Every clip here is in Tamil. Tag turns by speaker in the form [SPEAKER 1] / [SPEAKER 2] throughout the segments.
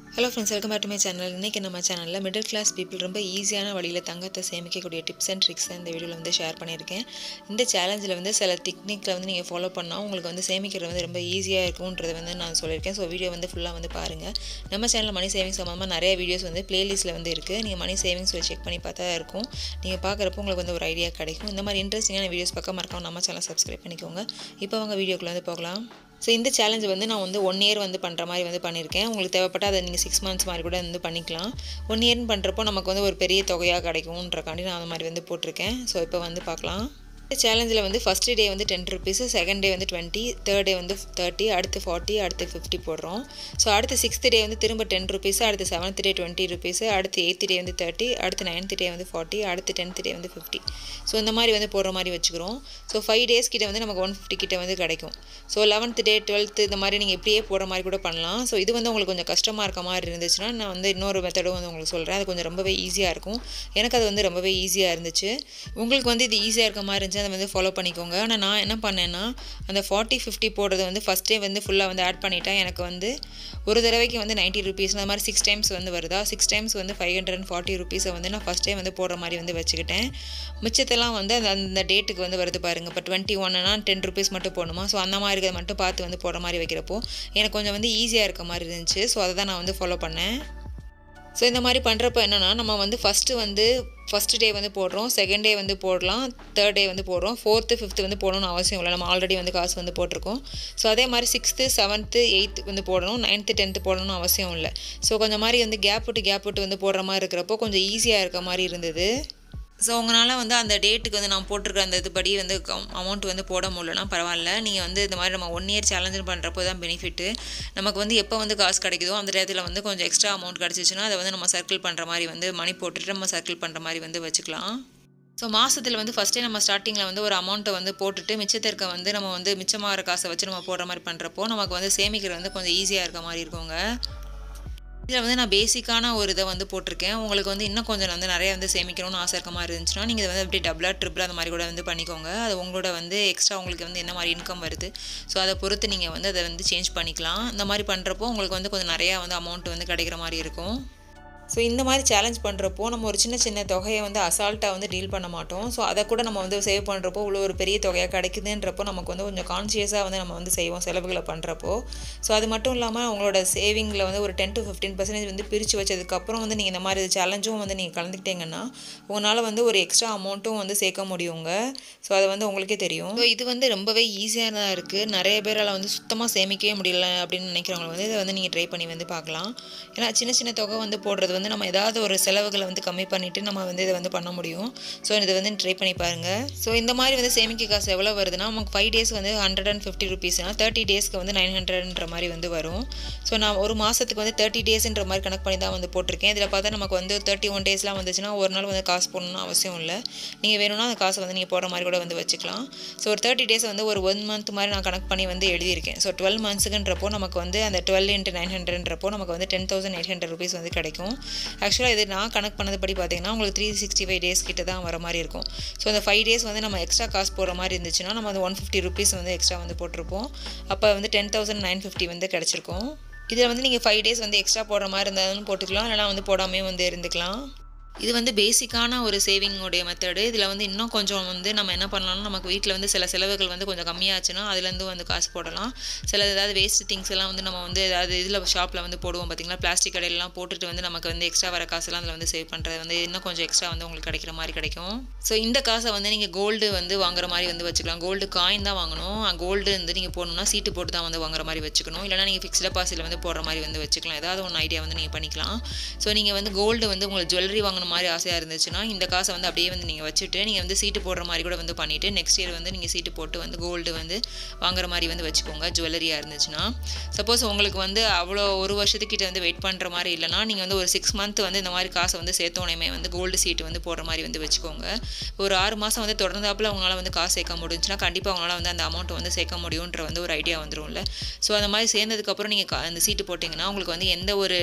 [SPEAKER 1] hello friends welcome back to my channel இன்றைக்கி நம்ம சேனலில் மிடில் கிளாஸ் பீப்புள் ரொம்ப ஈஸியான வழியில் தங்கத்தை சேமிக்கக்கூடிய டிப்ஸ் அண்ட் ட்ரிக்ஸ் இந்த வீடியோவில் வந்து ஷேர் பண்ணியிருக்கேன் இந்த சேலஞ்சில் வந்து சில டெக்னிக்கில் வந்து நீங்கள் ஃபாலோ பண்ணால் உங்களுக்கு வந்து சேமிக்கிறது வந்து ரொம்ப ஈஸியாக இருக்கும்ன்றதை வந்து நான் சொல்லியிருக்கேன் ஸோ வீடியோ வந்து ஃபுல்லாக வந்து பாருங்கள் நம்ம சேனலில் மணி சேவிங்ஸ் சம்மந்தமாக நிறைய வீடியோஸ் வந்து ப்ளேலிஸ்ட்டில் வந்து இருக்குது நீங்கள் மணி சேவிங்ஸ் செக் பண்ணி பார்த்தா இருக்கும் நீங்கள் பார்க்குறப்போ உங்களுக்கு வந்து ஒரு ஐடியா கிடைக்கும் இந்த மாதிரி இன்ட்ரெஸ்டிங்கான வீடியோஸ் பக்கம் மறக்காம நம்ம சேனல் சப்ஸ்கிரைப் பண்ணிக்கோங்க இப்போ அவங்க வீடியோக்குள்ளே வந்து போகலாம் ஸோ இந்த சேலஞ்ச் வந்து நான் வந்து ஒன் இயர் வந்து பண்ணுற மாதிரி வந்து பண்ணியிருக்கேன் உங்களுக்கு தேவைப்பட்டால் அதை நீங்கள் சிக்ஸ் மந்த்ஸ் மாதிரி கூட வந்து பண்ணிக்கலாம் ஒன் இயர்னு பண்ணுறப்போ நமக்கு வந்து ஒரு பெரிய தொகையாக கிடைக்கும்ன்றக்காண்டி நான் அந்த மாதிரி வந்து போட்டிருக்கேன் ஸோ இப்போ வந்து பார்க்கலாம் இந்த சேலஞ்சில் வந்து ஃபஸ்ட்டு டே வந்து டென் ருபீஸு செகண்ட் டே வந்து டுவெண்ட்டி தேர்ட் டே வந்து தேர்ட்டி அடுத்து ஃபார்ட்டி அடுத்து ஃபிஃப்டி போடுறோம் ஸோ அடுத்து சிக்ஸ்த் டே வந்து திரும்ப டென் ருபீஸு அடுத்து செவன்த் டே டுவெண்ட்டி ருபீஸு அடுத்து எயித்து டே வந்து தேர்ட்டி அடுத்து நைன்த் டே வந்து ஃபார்ட்டி அடுத்து டென்த் டே வந்து ஃபிஃப்டி ஸோ இந்த மாதிரி வந்து போடுற மாதிரி வச்சுக்கிறோம் ஸோ ஃபைவ் டேஸ் கிட்ட வந்து நமக்கு ஒன் ஃபிஃப்டி கிட்ட வந்து கிடைக்கும் ஸோ லெவன்த் டே டுவெல்த்து இந்த மாதிரி நீங்கள் இப்படியே போடுற மாதிரி கூட பண்ணலாம் ஸோ இது வந்து உங்களுக்கு கொஞ்சம் கஷ்டமாக இருக்க மாதிரி இருந்துச்சுன்னா நான் வந்து இன்னொரு மெத்தடும் வந்து உங்களுக்கு சொல்கிறேன் அது கொஞ்சம் ரொம்பவே ஈஸியாக இருக்கும் எனக்கு அது வந்து ரொம்பவே ஈஸியாக இருந்துச்சு உங்களுக்கு வந்து இது ஈஸியாக இருக்க மாதிரி இருந்துச்சு அதை வந்து ஃபாலோ பண்ணிக்கோங்க ஆனால் நான் என்ன பண்ணேன்னா அந்த ஃபார்ட்டி ஃபிஃப்டி போடுறது வந்து ஃபஸ்ட்டே வந்து ஃபுல்லாக வந்து ஆட் பண்ணிட்டேன் எனக்கு வந்து ஒரு தடவைக்கு வந்து நைன்ட்டி ருபீஸ் அந்த மாதிரி சிக்ஸ் டைம்ஸ் வந்து வருதா சிக்ஸ் டைம்ஸ் வந்து ஃபைவ் ஹண்ட்ரட் அண்ட் ஃபார்ட்டி ருபீஸை வந்து நான் ஃபஸ்ட்டே வந்து போடுற மாதிரி வந்து வச்சுக்கிட்டேன் மிச்சத்தெல்லாம் வந்து அந்த அந்த டேட்டுக்கு வந்து வருது பாருங்கள் இப்போ டுவெண்ட்டி ஒன்னுனா டென் ருபீஸ் மட்டும் போடணுமா ஸோ அந்த மாதிரி இருக்கிறத மட்டும் பார்த்து வந்து போடுற மாதிரி வைக்கிறப்போ எனக்கு கொஞ்சம் வந்து ஈஸியாக இருக்க மாதிரி இருந்துச்சு ஸோ அதை தான் நான் வந்து ஃபாலோ பண்ணேன் ஸோ இந்த மாதிரி பண்ணுறப்ப என்னென்னா நம்ம வந்து ஃபஸ்ட்டு வந்து ஃபஸ்ட்டு டே வந்து போடுறோம் செகண்ட் டே வந்து போடலாம் தேர்ட் டே வந்து போடுறோம் ஃபோர்த்து ஃபிஃப்த்து வந்து போடணும்னு அவசியம் இல்லை நம்ம ஆல்ரெடி வந்து காசு வந்து போட்டிருக்கோம் ஸோ அதே மாதிரி சிக்ஸ்த்து செவன்த்து எயித்து வந்து போடணும் நைன்த்து டென்த்து போடணும்னு அவசியம் இல்லை ஸோ கொஞ்சம் மாதிரி வந்து கேப் விட்டு கேப் விட்டு வந்து போடுற மாதிரி இருக்கிறப்போ கொஞ்சம் ஈஸியாக இருக்க மாதிரி இருந்தது ஸோ உங்களால் வந்து அந்த டேட்டுக்கு வந்து நான் போட்டிருக்க அந்த இதுபடி வந்து அமௌண்ட் வந்து போட முடியலனா பரவாயில்ல நீங்கள் வந்து இந்த மாதிரி நம்ம ஒன் இயர் சேலஞ்சு பண்ணுறப்போ தான் பெனிஃபிட்டு நமக்கு வந்து எப்போ வந்து காசு கிடைக்குதோ அந்த டயத்தில் வந்து கொஞ்சம் எக்ஸ்ட்ரா அமௌண்ட் கிடச்சிச்சின்னா அதை வந்து நம்ம சர்க்கிள் பண்ணுற மாதிரி வந்து மணி போட்டுட்டு நம்ம சர்க்கிள் பண்ணுற மாதிரி வந்து வச்சுக்கலாம் ஸோ மாதத்தில் வந்து ஃபஸ்ட்டே நம்ம ஸ்டார்டிங்கில் வந்து ஒரு அமௌண்ட்டை வந்து போட்டுட்டு மிச்சத்தை இருக்க வந்து நம்ம வந்து மிச்சமாகிற காசை வச்சு நம்ம போடுற மாதிரி பண்ணுறப்போ நமக்கு வந்து சேமிக்கிறது வந்து கொஞ்சம் ஈஸியாக இருக்க மாதிரி இருக்குங்க இதில் வந்து நான் பேசிக்கான ஒரு இதை வந்து போட்டிருக்கேன் உங்களுக்கு வந்து இன்னும் கொஞ்சம் வந்து நிறைய வந்து சேமிக்கணும்னு ஆசை இருக்க மாதிரி இருந்துச்சுன்னா நீங்கள் இதை வந்து அப்படி டபுளாக ட்ரிபிள் அந்த மாதிரி கூட வந்து பண்ணிக்கோங்க அது உங்களோட வந்து எக்ஸ்ட்ரா உங்களுக்கு வந்து என்ன மாதிரி இன்கம் வருது ஸோ அதை பொறுத்து நீங்கள் வந்து அதை வந்து சேஞ்ச் பண்ணிக்கலாம் இந்த மாதிரி பண்ணுறப்போ உங்களுக்கு வந்து கொஞ்சம் நிறையா வந்து அமௌண்ட் வந்து கிடைக்கிற மாதிரி இருக்கும் ஸோ இந்த மாதிரி சேலஞ்ச் பண்ணுறப்போ நம்ம ஒரு சின்ன சின்ன தொகையை வந்து அசால்ட்டாக வந்து டீல் பண்ண மாட்டோம் ஸோ அதை கூட நம்ம வந்து சேவ் பண்ணுறப்போ இவ்வளோ ஒரு பெரிய தொகையாக கிடைக்குதுன்றப்போ நமக்கு வந்து கொஞ்சம் கான்சியஸாக வந்து நம்ம வந்து செய்வோம் செலவுகளை பண்ணுறப்போ ஸோ அது மட்டும் இல்லாமல் உங்களோட சேவிங்கில் வந்து ஒரு டென் டு ஃபிஃப்டீன் பர்சன்டேஜ் வந்து பிரித்து வச்சதுக்கப்புறம் வந்து நீங்கள் இந்த மாதிரி சேலஞ்சும் வந்து நீங்கள் கலந்துக்கிட்டீங்கன்னா உங்களால் வந்து ஒரு எக்ஸ்ட்ரா அமௌண்ட்டும் வந்து சேர்க்க முடியுங்க ஸோ அது வந்து உங்களுக்கே தெரியும் ஸோ இது வந்து ரொம்பவே ஈஸியாக தான் இருக்குது நிறைய பேரால் வந்து சுத்தமாக சேமிக்கவே முடியல அப்படின்னு நினைக்கிறவங்க வந்து இதை வந்து நீங்கள் ட்ரை பண்ணி வந்து பார்க்கலாம் ஏன்னா சின்ன சின்ன தொகை வந்து போடுறது வந்து நம்ம ஏதாவது ஒரு செலவுகளை வந்து கம்மி பண்ணிவிட்டு நம்ம வந்து இதை வந்து பண்ண முடியும் ஸோ இதை வந்து ட்ரை பண்ணி பாருங்கள் ஸோ இந்த மாதிரி வந்து சேமிக்க காசு எவ்வளோ வருதுன்னா நமக்கு ஃபைவ் டேஸ் வந்து ஹண்ட்ரட் அண்ட் ஃபிஃப்டி ருபீஸ்னா தேர்ட்டி டேஸ்க்கு வந்து நைன் ஹண்ட்ரட்ன்ற மாதிரி வந்து வரும் ஸோ நான் ஒரு மாதத்துக்கு வந்து தேர்ட்டி டேஸ்ன்ற மாதிரி கணக்கு பண்ணி தான் வந்து போட்டிருக்கேன் இதில் பார்த்தா நமக்கு வந்து தேர்ட்டி ஒன் டேஸ்லாம் வந்துச்சுன்னா ஒரு நாள் வந்து காசு போடணும்னு அவசியம் இல்லை நீங்கள் வேணும்னா அந்த காசை வந்து நீங்கள் போடுற மாதிரி கூட வந்து வச்சுக்கலாம் ஸோ ஒரு தேர்ட்டி டேஸ் வந்து ஒரு ஒன் மந்த் மாதிரி நான் கணக்கு பண்ணி வந்து எழுதியிருக்கேன் ஸோ டுவெல் மந்த்ஸுக்குன்றப்போ நமக்கு வந்து அந்த டுவெல் இன்ட்டு நைன் ஹண்ட்ரட்ன்றப்போ நமக்கு வந்து ten thousand eight hundred rupees வந்து கிடைக்கும் ஆக்சுவலாக இது நான் கணக்கு பண்ணதுபடி பார்த்தீங்கன்னா உங்களுக்கு த்ரீ சிக்ஸ்டி ஃபைவ் டேஸ் கிட்ட தான் வர மாதிரி இருக்கும் ஸோ அந்த ஃபைவ் டேஸ் வந்து நம்ம எக்ஸ்ட்ரா காசு போகிற மாதிரி இருந்துச்சுன்னா நம்ம அந்த ஒன் ஃபிஃப்டி ருபீஸ் வந்து எக்ஸ்ட்ரா வந்து போட்டிருப்போம் அப்போ வந்து டென் தௌசண்ட் நைன் ஃபிஃப்டி வந்து கிடச்சிருக்கும் இதில் வந்து நீங்கள் ஃபைவ் டேஸ் வந்து எக்ஸ்ட்ரா போடுற மாதிரி இருந்தாலும் போட்டுக்கலாம் இல்லைனா வந்து போடாமே வந்து இருந்துக்கலாம் இது வந்து பேசிக்கான ஒரு சேவிங்கோடைய மெத்தடு இதில் வந்து இன்னும் கொஞ்சம் வந்து நம்ம என்ன பண்ணலாம்னா நமக்கு வீட்டில் வந்து சில செலவுகள் வந்து கொஞ்சம் கம்மியாச்சுன்னா அதுலேருந்து வந்து காசு போடலாம் சில ஏதாவது வேஸ்ட் திங்ஸ் எல்லாம் வந்து நம்ம வந்து ஏதாவது இதில் ஷாப்பில் வந்து போடுவோம் பார்த்திங்களா பிளாஸ்டிக் கடையிலலாம் போட்டுட்டு வந்து நமக்கு வந்து எக்ஸ்ட்ரா வர காசுலாம் அதில் வந்து சேவ் பண்ணுறது வந்து இன்னும் கொஞ்சம் எக்ஸ்ட்ரா வந்து உங்களுக்கு கிடைக்கிற மாதிரி கிடைக்கும் ஸோ இந்த காசை வந்து நீங்கள் கோல்டு வந்து வாங்குற மாதிரி வந்து வச்சுக்கலாம் கோல்டு காயின் தான் வாங்கணும் கோல்டு வந்து நீங்கள் போடணும்னா சீட்டு போட்டு தான் வந்து வாங்குற மாதிரி வச்சுக்கணும் இல்லைனா நீங்கள் ஃபிக்ஸ்ட் டெபாசிட்டில் வந்து போடுற மாதிரி வந்து வச்சுக்கலாம் ஏதாவது ஒன்று ஐடியா வந்து நீங்கள் பண்ணிக்கலாம் ஸோ நீங்கள் வந்து கோல்டு வந்து உங்களுக்கு ஜுவல்லரி வாங்கணும் மாதிரி ஆசையாக இருந்துச்சுன்னா இந்த காசை வந்து அப்படியே வந்து நீங்கள் வச்சுட்டு நீங்கள் வந்து சீட்டு போடுற மாதிரி கூட வந்து பண்ணிவிட்டு நெக்ஸ்ட் இயர் வந்து நீங்கள் சீட்டு போட்டு வந்து கோல்டு வந்து வாங்குற மாதிரி வந்து வச்சுக்கோங்க ஜுவல்லரியாக இருந்துச்சுன்னா சப்போஸ் உங்களுக்கு வந்து அவ்வளோ ஒரு வருஷத்துக்கிட்ட வந்து வெயிட் பண்ணுற மாதிரி இல்லைனா நீங்கள் வந்து ஒரு சிக்ஸ் மந்த் வந்து இந்த மாதிரி காசை வந்து சேர்த்தோனையுமே வந்து கோல்டு சீட்டு வந்து போடுற மாதிரி வந்து வச்சுக்கோங்க ஒரு ஆறு மாதம் வந்து தொடர்ந்தாப்பில் அவங்களால வந்து காசு சேர்க்க முடிஞ்சுன்னா கண்டிப்பாக அவங்களால வந்து அந்த அமௌண்ட்டை வந்து சேர்க்க முடியுன்ற வந்து ஒரு ஐடியா வந்துரும்ல ஸோ அந்த மாதிரி சேர்ந்ததுக்கப்புறம் நீங்கள் அந்த சீட்டு போட்டிங்கன்னா உங்களுக்கு வந்து எந்த ஒரு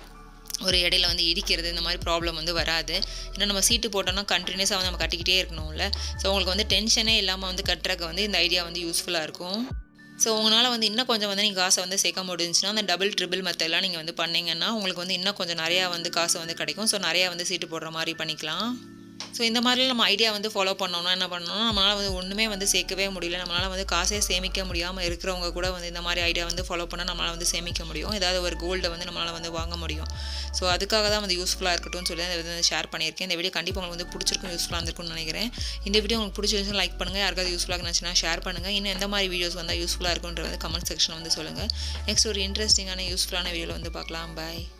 [SPEAKER 1] ஒரு இடையில வந்து இடிக்கிறது இந்த மாதிரி ப்ராப்ளம் வந்து வராது ஏன்னா நம்ம சீட்டு போட்டோம்னா கண்டினியூஸாக வந்து நம்ம கட்டிக்கிட்டே இருக்கணும்ல ஸோ உங்களுக்கு வந்து டென்ஷனே இல்லாமல் வந்து கட்டுறக்கு வந்து இந்த ஐடியா வந்து யூஸ்ஃபுல்லாக இருக்கும் ஸோ உங்களால் வந்து இன்னும் கொஞ்சம் வந்து நீங்கள் காசை வந்து சேர்க்க முடிஞ்சுன்னா அந்த டபுள் ட்ரிபிள் மெத்தட்லாம் நீங்கள் வந்து பண்ணிங்கன்னா உங்களுக்கு வந்து இன்னும் கொஞ்சம் நிறையா வந்து காசு வந்து கிடைக்கும் ஸோ நிறையா வந்து சீட்டு போடுற மாதிரி பண்ணிக்கலாம் ஸோ இந்த மாதிரிலாம் நம்ம ஐடியா வந்து ஃபாலோ பண்ணோம்னா என்ன பண்ணணும்னா நம்மளால் வந்து ஒன்றுமே வந்து சேர்க்கவே முடியல நம்மளால் வந்து காசே சேமிக்க முடியாமல் இருக்கிறவங்க கூட வந்து இந்த மாதிரி ஐடியா வந்து ஃபாலோ பண்ணால் நம்மளால் வந்து சேமிக்க முடியும் ஏதாவது ஒரு கோல்டை வந்து நம்மளால் வந்து வாங்க முடியும் ஸோ அதுக்காக தான் வந்து யூஸ்ஃபுல்லாக இருக்கட்டும்னு சொல்லி அந்த வந்து ஷேர் பண்ணியிருக்கேன் இந்த வீடியோ கண்டிப்பாக உங்களுக்கு வந்து பிடிச்சிருக்கும் யூஸ்ஃபுல்லாக இருந்திருக்கும்னு நினைக்கிறேன் இந்த வீடியோ உங்களுக்கு பிடிச்சிருந்துச்சுன்னா லைக் பண்ணுங்கள் யாருக்காவது யூஸ்ஃபுல்லாக இருந்துச்சுன்னா ஷேர் பண்ணுங்கள் இன்னும் எந்த மாதிரி வீடியோஸ் வந்தால் யூஸ்ஃபுல்லாக இருக்குன்றது வந்து கமெண்ட் செக்ஷனில் வந்து சொல்லுங்கள் நெக்ஸ்ட் ஒரு இன்ட்ரெஸ்டிங்கான யூஸ்ஃபுல்லான வீடியோவில் வந்து பார்க்கலாம் பாய்